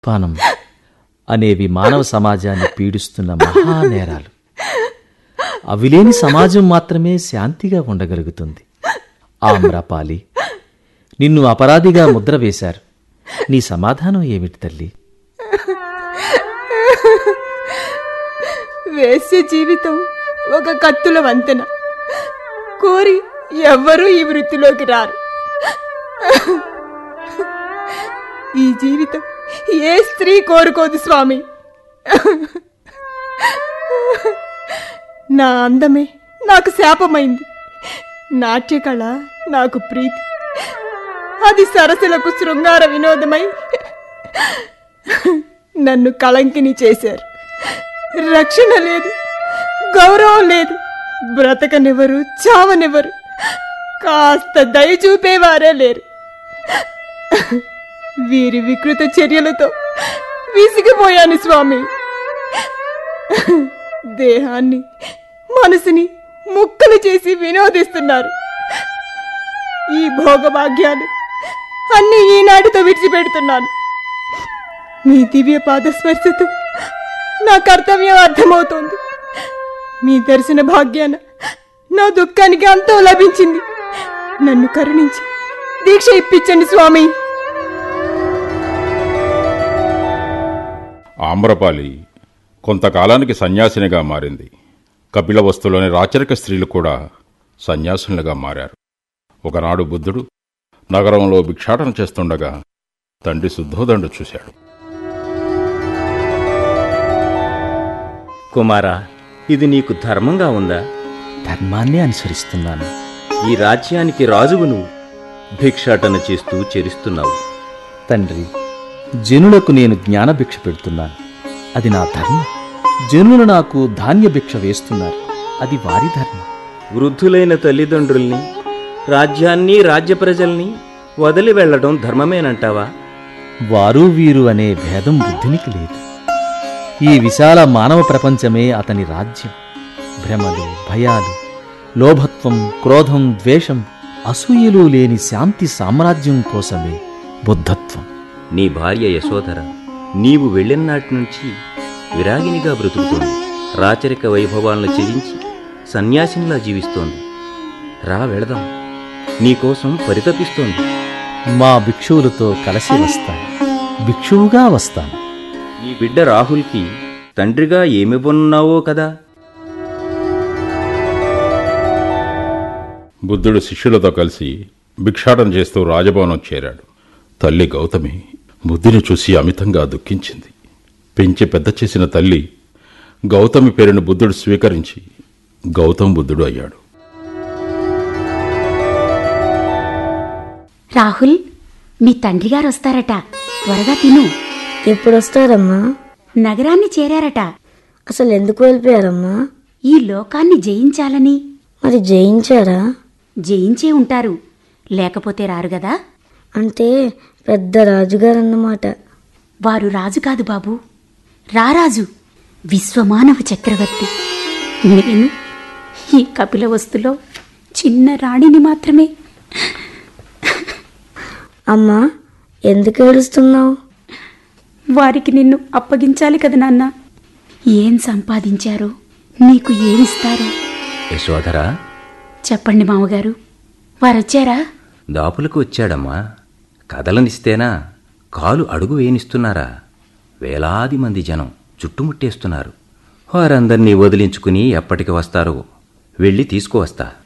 పానం అనేవి మానవ సమాజాన్ని పీడిస్తున్న మహానేరాలు అవి లేని సమాజం మాత్రమే శాంతిగా ఉండగలుగుతుంది ఆమ్రపాలి నిన్ను అపరాధిగా ముద్ర వేశారు నీ సమాధానం ఏమిటి తల్లి వేశ్య జీవితం ఒక కత్తుల వంతెన కోరి ఎవ్వరూ ఈ వృత్తిలోకి రారు ఈ జీవితం ఏ స్త్రీ కోరుకోదు స్వామి నా అందమే నాకు శాపమైంది నాట్యకళ నాకు ప్రీతి అది సరసలకు శృంగార వినోదమై నన్ను కళంకిని చేశారు రక్షణ లేదు గౌరవం లేదు బ్రతకనివ్వరు చావనివ్వరు కాస్త దయ చూపేవారే లేరు వీరి వికృత చర్యలతో విసిగిపోయాను స్వామి దేహాన్ని మనసుని ముక్కలు చేసి వినోదిస్తున్నారు ఈ భోగభాగ్యాలు అన్ని ఈనాటితో విడిచిపెడుతున్నాను మీ దివ్య పాదస్పర్శతో నా కర్తవ్యం అర్థమవుతోంది మీ దర్శన భాగ్యాన నా దుఃఖానికి అంతం లభించింది నన్ను కరుణించి దీక్ష ఇప్పించండి స్వామి ఆమ్రపాలి కొంతకాలానికి సన్యాసినిగా మారింది కపిలవస్తులోని రాచరిక స్త్రీలు కూడా సన్యాసులుగా మారారు ఒకనాడు బుద్ధుడు నగరంలో భిక్షాటన చేస్తుండగా తండ్రి శుద్ధోదండు చూశాడు కుమారా ఇది నీకు ధర్మంగా ఉందా ధర్మాన్ని అనుసరిస్తున్నాను ఈ రాజ్యానికి రాజువు నువ్వు భిక్షాటన చేస్తూ చెరిస్తున్నావు తండ్రి జనులకు నేను జ్ఞానభిక్ష పెడుతున్నాను అది నా ధర్మం జనులు నాకు ధాన్య భిక్ష వేస్తున్నారు అది వారి ధర్మం వృద్ధులైన తల్లిదండ్రుల్ని రాజ్యాన్ని రాజ్య ప్రజల్ని వదిలి వెళ్లడం ధర్మమేనంటావా వారు వీరు అనే భేదం బుద్ధునికి లేదు ఈ విశాల మానవ ప్రపంచమే అతని రాజ్యం భ్రమలు భయాలు లోభత్వం క్రోధం ద్వేషం అసూయలు లేని శాంతి సామ్రాజ్యం కోసమే బుద్ధత్వం నీ భార్య యశోధర నీవు వెళ్ళినాటి నుంచి విరాగినిగా బ్రతుకుతోంది రాచరిక వైభవాలను చెదించి సన్యాసినిలా జీవిస్తోంది రా వెళదాం నీకోసం పరితపిస్తోంది మా భిక్షువులతో కలిసి వస్తాను భిక్షువుగా వస్తాను నీ బిడ్డ రాహుల్కి తండ్రిగా ఏమివ్వనున్నావో కదా బుద్ధుడు శిష్యులతో కలిసి భిక్షాటన చేస్తూ రాజభవనం చేరాడు తల్లి గౌతమి బుద్ధుని చూసి అమితంగా దుఃఖించింది పెంచి పెద్ద చేసిన తల్లి గౌతమి పేరును బుద్ధుడు స్వీకరించి గౌతమ్ బుద్ధుడు అయ్యాడు రాహుల్ మీ తండ్రి గారు వస్తారట త్వరగా తిను ఎప్పుడొస్తారమ్మా నగరాన్ని చేరారట అసలు ఎందుకు వెళ్ళిపోయారమ్మా ఈ లోకాన్ని జయించాలని మరి జయించారా జయించే ఉంటారు లేకపోతే రారు గదా అంటే పెద్ద రాజుగారన్నమాట వారు రాజు కాదు బాబు రారాజు విశ్వమానవ చక్రవర్తి నేను ఈ కపిల వస్తులో చిన్న రాణిని మాత్రమే అమ్మా ఎందుకు ఏడుస్తున్నావు వారికి నిన్ను అప్పగించాలి కదా నాన్న ఏం సంపాదించారో నీకు ఏమిస్తారో యశోధరా చెప్పండి మామగారు వారొచ్చారా దాపులకు వచ్చాడమ్మా కదలనిస్తేనా కాలు అడుగు వేయనిస్తున్నారా వేలాది మంది జనం చుట్టుముట్టేస్తున్నారు వారందర్నీ వదిలించుకుని ఎప్పటికి వస్తారో వెళ్ళి తీసుకువస్తా